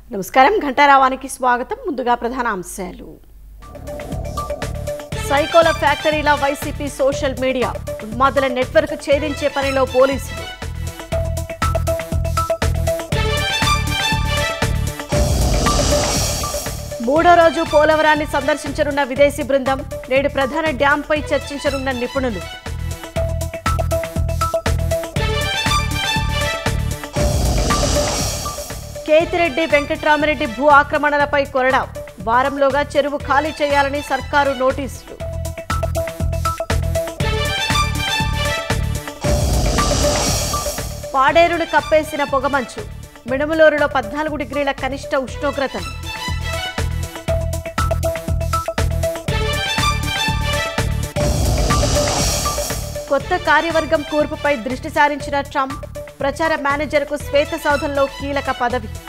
నమస్కారం ఘంటారావానికి స్వాగతం ముందుగా ప్రధాన అంశాలు సైకోల ఫ్యాక్టరీల వైసీపీ సోషల్ మీడియా ఉన్మాదుల నెట్వర్క్ ఛేదించే పనిలో పోలీసులు మూడో రోజు పోలవరాన్ని సందర్శించనున్న విదేశీ బృందం నేడు ప్రధాన డ్యాంపై చర్చించనున్న నిపుణులు కేతిరెడ్డి వెంకట్రామరెడ్డి భూ ఆక్రమణలపై కొరడా వారంలోగా చెరువు ఖాళీ చేయాలని సర్కారు నోటీసులు పాడేరును కప్పేసిన పొగమంచు మిణములూరులో పద్నాలుగు డిగ్రీల కనిష్ట ఉష్ణోగ్రతలు కొత్త కార్యవర్గం కూర్పుపై దృష్టి సారించిన ట్రంప్ ప్రచార మేనేజర్కు శ్వేత సౌధంలో కీలక పదవి